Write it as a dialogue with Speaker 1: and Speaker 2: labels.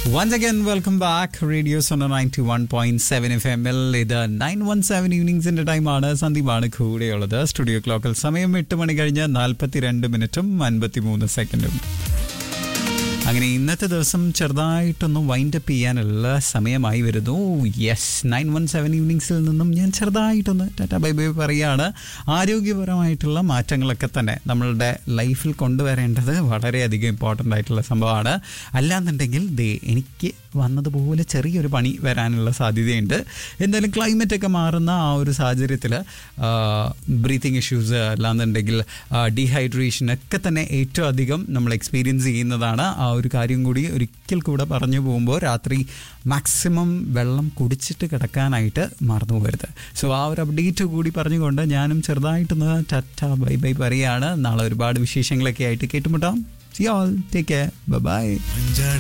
Speaker 1: once again welcome back radio Sona ninety one point seven F M L ഇത് nine one seven ഈവനിങ്സിന്റെ ടൈമാണ് സന്ദീപാണ് കൂടെയുള്ളത് സ്റ്റുഡിയോ ക്ലോക്കിൽ സമയം എട്ട് മണി കഴിഞ്ഞ് നാൽപ്പത്തിരണ്ട് മിനിറ്റും അൻപത്തി മൂന്ന് സെക്കൻഡും അങ്ങനെ ഇന്നത്തെ ദിവസം ചെറുതായിട്ടൊന്ന് വൈൻഡ് അപ്പ് ചെയ്യാനുള്ള സമയമായി വരുന്നു യെസ് നയൻ വൺ സെവൻ ഈവനിങ്സിൽ നിന്നും ഞാൻ ചെറുതായിട്ടൊന്ന് ടാറ്റ ബൈ ബൈ പറയുകയാണ് ആരോഗ്യപരമായിട്ടുള്ള മാറ്റങ്ങളൊക്കെ തന്നെ നമ്മളുടെ ലൈഫിൽ കൊണ്ടുവരേണ്ടത് വളരെയധികം ഇമ്പോർട്ടൻ്റ് ആയിട്ടുള്ള സംഭവമാണ് അല്ലാന്നുണ്ടെങ്കിൽ ദേ എനിക്ക് വന്നതുപോലെ ചെറിയൊരു പണി വരാനുള്ള സാധ്യതയുണ്ട് എന്തായാലും ക്ലൈമറ്റ് ഒക്കെ മാറുന്ന ആ ഒരു സാഹചര്യത്തിൽ ബ്രീത്തിങ് ഇഷ്യൂസ് അല്ലാന്നുണ്ടെങ്കിൽ ഡീഹൈഡ്രേഷൻ ഒക്കെ തന്നെ ഏറ്റവും അധികം നമ്മൾ എക്സ്പീരിയൻസ് ചെയ്യുന്നതാണ് ആ ഒരു കാര്യം കൂടി ഒരിക്കൽ കൂടെ പറഞ്ഞു പോകുമ്പോൾ രാത്രി മാക്സിമം വെള്ളം കുടിച്ചിട്ട് കിടക്കാനായിട്ട് മറന്നു പോകരുത് സോ ആ ഒരു അപ്ഡേറ്റ് കൂടി പറഞ്ഞുകൊണ്ട് ഞാനും ചെറുതായിട്ടൊന്ന് ടറ്റ ബൈ ബൈ പറയുകയാണ് നാളെ ഒരുപാട് വിശേഷങ്ങളൊക്കെ ആയിട്ട് കേട്ടുമുട്ടാം see all take care by